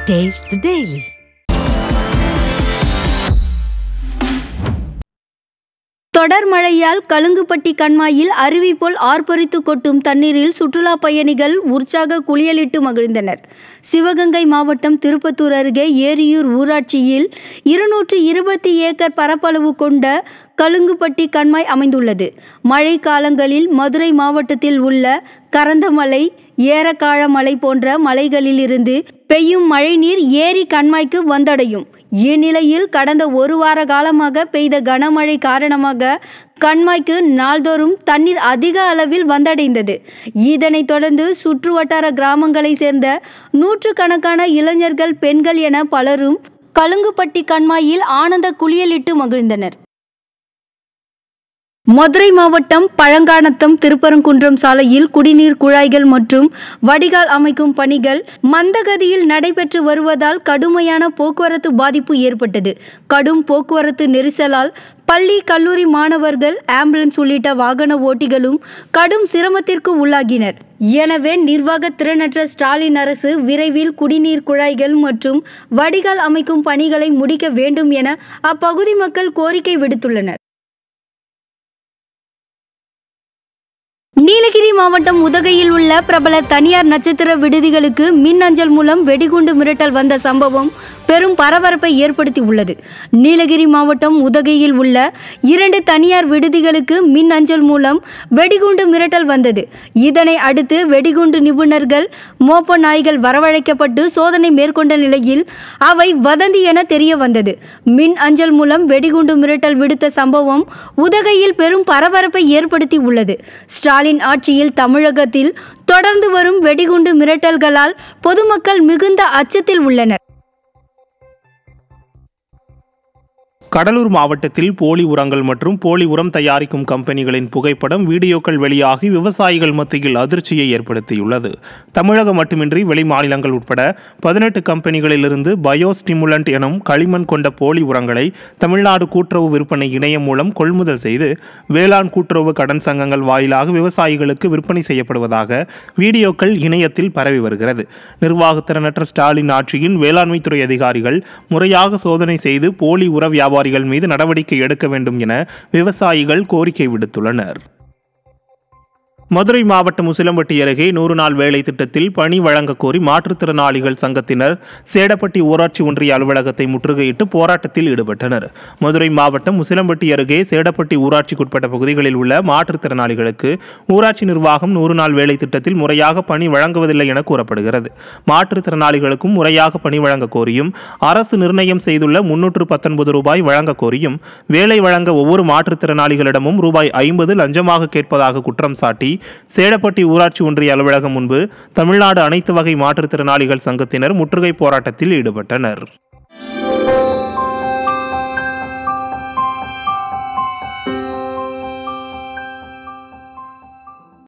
Taste the Daily. தொடர் மழையால் கலுங்குப்பட்டி கண்மாயில் அருவி போல் ஆர்ப்பரித்து கொட்டும் தண்ணீரில் சுற்றுலா பயணிகள் உற்சாக குளியலிட்டு மகிழ்ந்தனர் சிவகங்கை மாவட்டம் திருப்பத்தூர் அருகே ஏரியூர் ஊராட்சியில் இருநூற்று இருபத்தி ஏக்கர் பரப்பளவு கொண்ட கலுங்குப்பட்டி கண்மாய் அமைந்துள்ளது மழை காலங்களில் மதுரை மாவட்டத்தில் உள்ள கரந்தமலை ஏரக்காழமலை போன்ற மலைகளிலிருந்து பெய்யும் மழைநீர் ஏரி கண்மாய்க்கு வந்தடையும் இந்நிலையில் கடந்த ஒரு வார காலமாக பெய்த கனமழை காரணமாக கண்மாய்க்கு நாள்தோறும் தண்ணீர் அதிக அளவில் வந்தடைந்தது இதனைத் தொடர்ந்து சுற்றுவட்டார கிராமங்களைச் சேர்ந்த நூற்றுக்கணக்கான இளைஞர்கள் பெண்கள் என பலரும் கலுங்குப்பட்டி கண்மாயில் ஆனந்த குளியலிட்டு மகிழ்ந்தனர் மதுரை மாவட்டம் பழங்கானத்தம் திருப்பரங்குன்றம் சாலையில் குடிநீர் குழாய்கள் மற்றும் வடிகால் அமைக்கும் பணிகள் மந்தகதியில் நடைபெற்று வருவதால் கடுமையான போக்குவரத்து பாதிப்பு ஏற்பட்டது கடும் போக்குவரத்து நெரிசலால் பள்ளி கல்லூரி மாணவர்கள் ஆம்புலன்ஸ் உள்ளிட்ட வாகன ஓட்டிகளும் கடும் சிரமத்திற்கு உள்ளாகினர் எனவே நிர்வாக திறனற்ற ஸ்டாலின் அரசு விரைவில் குடிநீர் குழாய்கள் மற்றும் வடிகால் அமைக்கும் பணிகளை முடிக்க வேண்டும் என அப்பகுதி மக்கள் கோரிக்கை விடுத்துள்ளனர் நீலகிரி மாவட்டம் உதகையில் உள்ள பிரபல தனியார் நட்சத்திர விடுதிகளுக்கு மின் அஞ்சல் மூலம் வெடிகுண்டு மிரட்டல் வந்த சம்பவம் பெரும் பரபரப்பை ஏற்படுத்தி உள்ளது நீலகிரி மாவட்டம் உதகையில் உள்ள இரண்டு தனியார் விடுதிகளுக்கு மின் அஞ்சல் மூலம் வெடிகுண்டு மிரட்டல் வந்தது இதனை அடுத்து வெடிகுண்டு நிபுணர்கள் மோப்ப நாய்கள் வரவழைக்கப்பட்டு சோதனை மேற்கொண்ட நிலையில் அவை வதந்தி என தெரிய வந்தது மின் அஞ்சல் மூலம் வெடிகுண்டு மிரட்டல் விடுத்த சம்பவம் உதகையில் பெரும் பரபரப்பை ஏற்படுத்தி உள்ளது ஸ்டாலின் ஆட்சியில் தமிழகத்தில் தொடர்ந்து வரும் வெடிகுண்டு மிரட்டல்களால் பொதுமக்கள் மிகுந்த அச்சத்தில் உள்ளனர் கடலூர் மாவட்டத்தில் போலி உரங்கள் மற்றும் போலி உரம் தயாரிக்கும் கம்பெனிகளின் புகைப்படம் வீடியோக்கள் வெளியாகி விவசாயிகள் மத்தியில் அதிர்ச்சியை ஏற்படுத்தியுள்ளது தமிழகம் மட்டுமின்றி வெளி மாநிலங்கள் உட்பட பதினெட்டு கம்பெனிகளிலிருந்து பயோ ஸ்டிமுலண்ட் எனும் களிமண் கொண்ட போலி உரங்களை தமிழ்நாடு கூட்டுறவு விற்பனை இணையம் மூலம் கொள்முதல் செய்து வேளாண் கூட்டுறவு கடன் சங்கங்கள் வாயிலாக விவசாயிகளுக்கு விற்பனை செய்யப்படுவதாக வீடியோக்கள் இணையத்தில் பரவி வருகிறது நிர்வாகத்திறனற்ற ஸ்டாலின் ஆட்சியின் வேளாண்மைத்துறை அதிகாரிகள் முறையாக சோதனை செய்து போலி உர வியாபாரிகள் மீது நடவடிக்கை எடுக்க வேண்டும் என விவசாயிகள் கோரிக்கை விடுத்துள்ளனர் மதுரை மாவட்டம் உசிலம்பட்டி அருகே நூறு நாள் வேலை திட்டத்தில் பணி வழங்கக் கோரி மாற்றுத்திறனாளிகள் சங்கத்தினர் சேடப்பட்டி ஊராட்சி ஒன்றிய அலுவலகத்தை முற்றுகையிட்டு போராட்டத்தில் ஈடுபட்டனர் மதுரை மாவட்டம் உசிலம்பட்டி அருகே சேடப்பட்டி ஊராட்சிக்குட்பட்ட பகுதிகளில் உள்ள மாற்றுத்திறனாளிகளுக்கு ஊராட்சி நிர்வாகம் நூறு நாள் வேலை திட்டத்தில் முறையாக பணி வழங்குவதில்லை என கூறப்படுகிறது மாற்றுத்திறனாளிகளுக்கும் முறையாக பணி வழங்கக் கோரியும் அரசு நிர்ணயம் செய்துள்ள முன்னூற்று பத்தொன்பது ரூபாய் வழங்கக் கோரியும் வேலை வழங்க ஒவ்வொரு மாற்றுத்திறனாளிகளிடமும் ரூபாய் ஐம்பது லஞ்சமாக கேட்பதாக குற்றம் சாட்டி சேடப்பட்டி ஊராட்சி ஒன்றிய அலுவலகம் முன்பு தமிழ்நாடு அனைத்து வகை மாற்றுத்திறனாளிகள் சங்கத்தினர் முற்றுகை போராட்டத்தில் ஈடுபட்டனர்